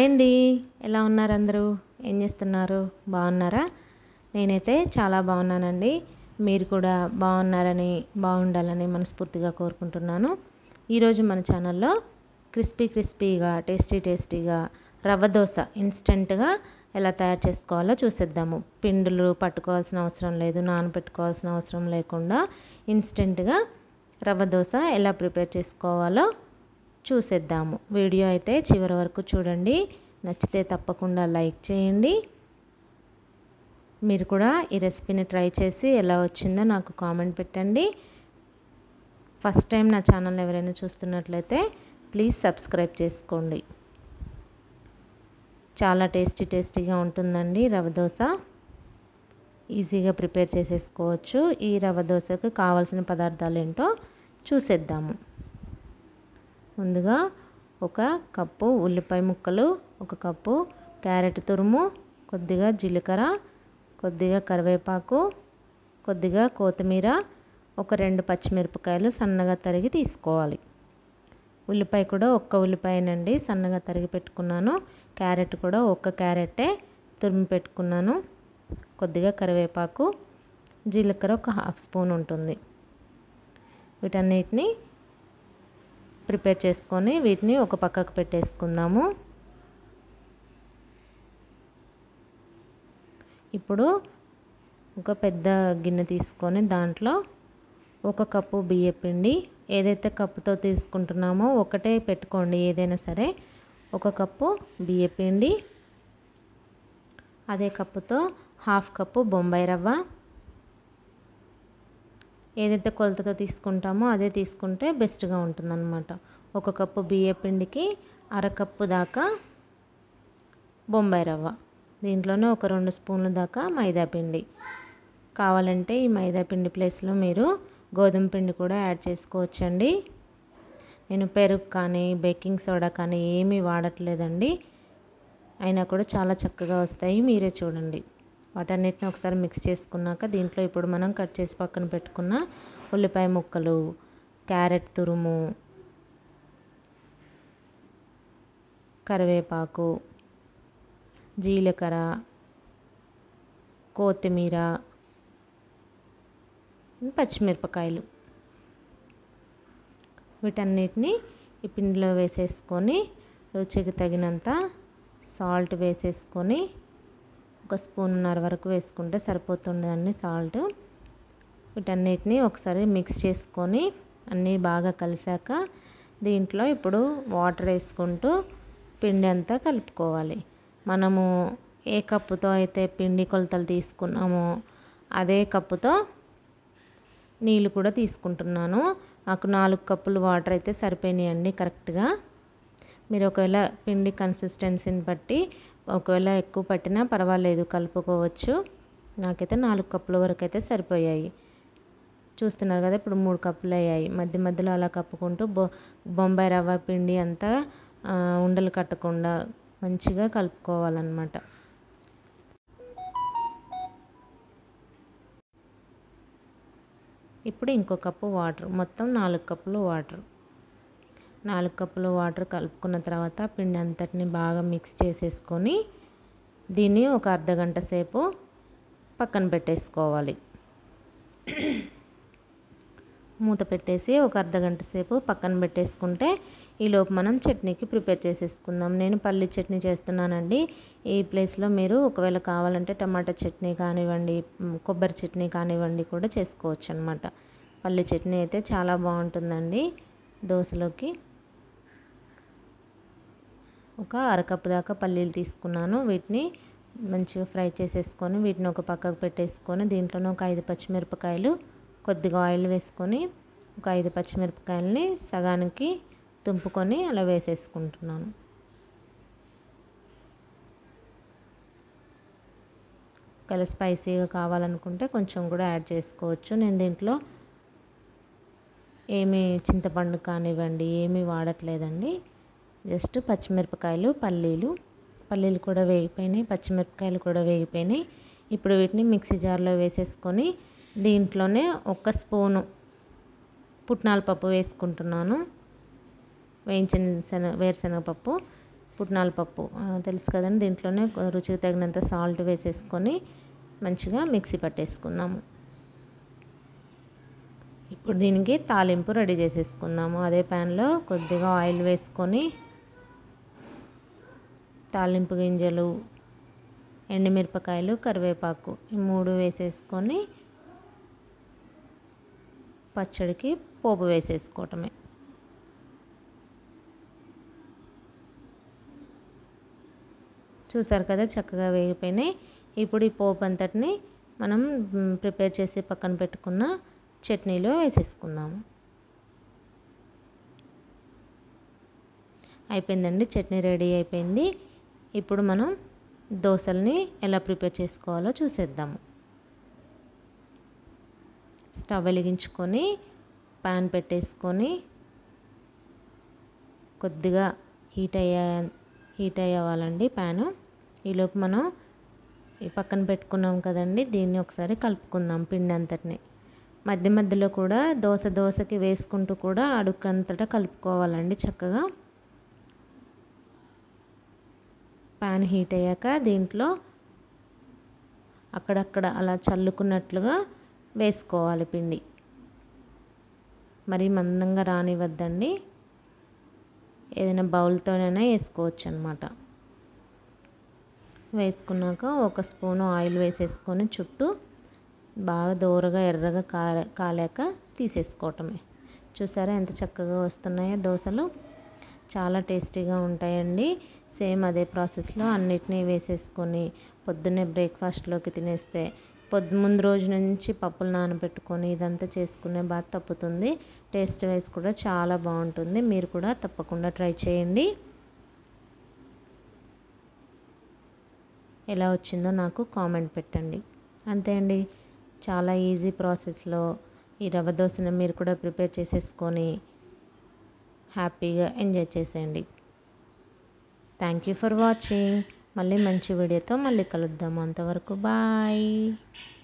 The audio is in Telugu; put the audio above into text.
అండి ఎలా ఉన్నారు అందరూ ఏం చేస్తున్నారు బాగున్నారా నేనైతే చాలా బాగున్నానండి మీరు కూడా బాగున్నారని బాగుండాలని మనస్ఫూర్తిగా కోరుకుంటున్నాను ఈరోజు మన ఛానల్లో క్రిస్పీ క్రిస్పీగా టేస్టీ టేస్టీగా రవ్వ దోశ ఇన్స్టెంట్గా ఎలా తయారు చేసుకోవాలో చూసేద్దాము పిండులు పట్టుకోవాల్సిన అవసరం లేదు నానబెట్టుకోవాల్సిన అవసరం లేకుండా ఇన్స్టెంట్గా రవ్వ దోశ ఎలా ప్రిపేర్ చేసుకోవాలో చూసేద్దాము వీడియో అయితే చివరి వరకు చూడండి నచ్చితే తప్పకుండా లైక్ చేయండి మీరు కూడా ఈ రెసిపీని ట్రై చేసి ఎలా వచ్చిందో నాకు కామెంట్ పెట్టండి ఫస్ట్ టైం నా ఛానల్ ఎవరైనా చూస్తున్నట్లయితే ప్లీజ్ సబ్స్క్రైబ్ చేసుకోండి చాలా టేస్టీ టేస్టీగా ఉంటుందండి రవ్వ దోశ ఈజీగా ప్రిపేర్ చేసేసుకోవచ్చు ఈ రవ్వ దోశకు కావాల్సిన పదార్థాలు ఏంటో చూసేద్దాము ముందుగా ఒక కప్పు ఉల్లిపాయ ముక్కలు ఒక కప్పు క్యారెట్ తురుము కొద్దిగా జీలకర్ర కొద్దిగా కరివేపాకు కొద్దిగా కొత్తిమీర ఒక రెండు పచ్చిమిరపకాయలు సన్నగా తరిగి తీసుకోవాలి ఉల్లిపాయ కూడా ఒక్క ఉల్లిపాయనండి సన్నగా తరిగి పెట్టుకున్నాను క్యారెట్ కూడా ఒక్క క్యారెటే తురిమి పెట్టుకున్నాను కొద్దిగా కరివేపాకు జీలకర్ర ఒక హాఫ్ స్పూన్ ఉంటుంది వీటన్నిటిని ప్రిపేర్ చేసుకొని వీటిని ఒక పక్కకు పెట్టేసుకుందాము ఇప్పుడు ఒక పెద్ద గిన్నె తీసుకొని దాంట్లో ఒక కప్పు బియ్య పిండి ఏదైతే కప్పుతో తీసుకుంటున్నామో ఒకటే పెట్టుకోండి ఏదైనా సరే ఒక కప్పు బియ్య పిండి అదే కప్పుతో హాఫ్ కప్పు బొంబాయి రవ్వ ఏదైతే కొలతతో తీసుకుంటామో అదే తీసుకుంటే బెస్ట్గా ఉంటుందన్నమాట ఒక కప్పు బియ్య పిండికి అరకప్పు దాకా బొంబాయి రవ్వ దీంట్లోనే ఒక రెండు స్పూన్ల దాకా మైదా పిండి కావాలంటే ఈ మైదా పిండి ప్లేస్లో మీరు గోధుమ పిండి కూడా యాడ్ చేసుకోవచ్చండి నేను పెరుగు కానీ బేకింగ్ సోడా కానీ ఏమీ వాడట్లేదండి అయినా కూడా చాలా చక్కగా వస్తాయి మీరే చూడండి వాటన్నిటిని ఒకసారి మిక్స్ చేసుకున్నాక దీంట్లో ఇప్పుడు మనం కట్ చేసి పక్కన పెట్టుకున్న ఉల్లిపాయ ముక్కలు క్యారెట్ తురుము కరివేపాకు జీలకర్ర కొత్తిమీర పచ్చిమిరపకాయలు వీటన్నిటిని ఈ పిండిలో వేసేసుకొని రుచికి తగినంత సాల్ట్ వేసేసుకొని ఒక స్పూన్నర వరకు వేసుకుంటే సరిపోతుండదండి సాల్ట్ వీటన్నిటిని ఒకసారి మిక్స్ చేసుకొని అన్నీ బాగా కలిసాక దీంట్లో ఇప్పుడు వాటర్ వేసుకుంటూ పిండి అంతా కలుపుకోవాలి మనము ఏ కప్పుతో అయితే పిండి కొలతలు తీసుకున్నామో అదే కప్పుతో నీళ్ళు కూడా తీసుకుంటున్నాను నాకు నాలుగు కప్పులు వాటర్ అయితే సరిపోయినాయండి కరెక్ట్గా మీరు ఒకవేళ పిండి కన్సిస్టెన్సీని బట్టి ఒకవేళ ఎక్కువ పట్టినా పర్వాలేదు కలుపుకోవచ్చు నాకైతే నాలుగు కప్పుల వరకు అయితే సరిపోయాయి చూస్తున్నారు కదా ఇప్పుడు మూడు కప్పులు అయ్యాయి మధ్య మధ్యలో అలా కప్పుకుంటూ బొ బొంబాయి రవ్వ పిండి అంతా ఉండలు కట్టకుండా మంచిగా కలుపుకోవాలన్నమాట ఇప్పుడు ఇంకో కప్పు వాటర్ మొత్తం నాలుగు కప్పులు వాటర్ నాలుగు కప్పులు వాటర్ కలుపుకున్న తర్వాత పిండి అంతటిని బాగా మిక్స్ చేసేసుకొని దీన్ని ఒక అర్ధ గంట సేపు పక్కన పెట్టేసుకోవాలి మూత పెట్టేసి ఒక అర్ధ గంట సేపు పక్కన పెట్టేసుకుంటే ఈలోపు మనం చట్నీకి ప్రిపేర్ చేసేసుకుందాం నేను పల్లి చట్నీ చేస్తున్నానండి ఈ ప్లేస్లో మీరు ఒకవేళ కావాలంటే టమాటా చట్నీ కానివ్వండి కొబ్బరి చట్నీ కానివ్వండి కూడా చేసుకోవచ్చు అనమాట పల్లి చట్నీ అయితే చాలా బాగుంటుందండి దోశలోకి ఒక అరకప్పు దాకా పల్లీలు తీసుకున్నాను వీటిని మంచిగా ఫ్రై చేసేసుకొని వీటిని ఒక పక్కకు పెట్టేసుకొని దీంట్లోనే ఒక ఐదు పచ్చిమిరపకాయలు కొద్దిగా ఆయిల్ వేసుకొని ఒక ఐదు పచ్చిమిరపకాయలని సగానికి తుంపుకొని అలా వేసేసుకుంటున్నాను ఒకవేళ స్పైసీగా కావాలనుకుంటే కొంచెం కూడా యాడ్ చేసుకోవచ్చు నేను దీంట్లో ఏమి చింతపండు కానివ్వండి ఏమీ వాడట్లేదండి జస్ట్ పచ్చిమిరపకాయలు పల్లీలు పల్లీలు కూడా వేగిపోయినాయి పచ్చిమిరపకాయలు కూడా వేగిపోయినాయి ఇప్పుడు వీటిని మిక్సీ జార్లో వేసేసుకొని దీంట్లోనే ఒక స్పూను పుట్నాల పప్పు వేసుకుంటున్నాను వేయించిన శనగ వేరుశనగపప్పు పుట్నాల పప్పు ఆ, తెలుసు కదండి దీంట్లోనే రుచికి తగినంత సాల్ట్ వేసేసుకొని మంచిగా మిక్సీ పట్టేసుకుందాము ఇప్పుడు దీనికి తాలింపు రెడీ చేసేసుకుందాము అదే ప్యాన్లో కొద్దిగా ఆయిల్ వేసుకొని తాలింపు గింజలు ఎండుమిరపకాయలు కరివేపాకు ఈ మూడు వేసేసుకొని పచ్చడికి పోపు వేసేసుకోవటమే చూసారు కదా చక్కగా వేగిపోయినాయి ఇప్పుడు ఈ పోపు అంతటిని మనం మ్, ప్రిపేర్ చేసి పక్కన పెట్టుకున్న చట్నీలో వేసేసుకుందాము అయిపోయిందండి చట్నీ రెడీ అయిపోయింది ఇప్పుడు మనం దోశల్ని ఎలా ప్రిపేర్ చేసుకోవాలో చూసేద్దాము స్టవ్ వెలిగించుకొని ప్యాన్ పెట్టేసుకొని కొద్దిగా హీట్ అయ్యే హీట్ అయ్యేవాలండి ప్యాను ఈలోపు మనం ఈ పక్కన పెట్టుకున్నాం కదండి దీన్ని ఒకసారి కలుపుకుందాం పిండి అంతటిని మధ్య మధ్యలో కూడా దోశ దోశకి వేసుకుంటూ కూడా అడుక్కంతటా కలుపుకోవాలండి చక్కగా ప్యాన్ హీట్ అయ్యాక దీంట్లో అక్కడక్కడ అలా చల్లుకున్నట్లుగా వేసుకోవాలి పిండి మరి మందంగా రానివ్వద్దండి ఏదైనా బౌల్తోనైనా వేసుకోవచ్చు అనమాట వేసుకున్నాక ఒక స్పూను ఆయిల్ వేసేసుకొని చుట్టూ బాగా దోరగా ఎర్రగా కార కాలాక తీసేసుకోవటమే చూసారా ఎంత చక్కగా వస్తున్నాయో దోశలు చాలా టేస్టీగా ఉంటాయండి సేమ్ అదే ప్రాసెస్లో అన్నిటినీ వేసేసుకొని పొద్దున్నే బ్రేక్ఫాస్ట్లోకి తినేస్తే పొద్దు ముందు రోజు నుంచి పప్పులు నానబెట్టుకొని ఇదంతా చేసుకునే బాధ తప్పుతుంది టేస్ట్ వైజ్ కూడా చాలా బాగుంటుంది మీరు కూడా తప్పకుండా ట్రై చేయండి ఎలా వచ్చిందో నాకు కామెంట్ పెట్టండి అంతే అండి చాలా ఈజీ ప్రాసెస్లో ఈ రవ్వ దోశను మీరు కూడా ప్రిపేర్ చేసేసుకొని హ్యాపీగా ఎంజాయ్ చేసేయండి థ్యాంక్ యూ ఫర్ వాచింగ్ మళ్ళీ మంచి వీడియోతో మళ్ళీ కలుద్దాం అంతవరకు బాయ్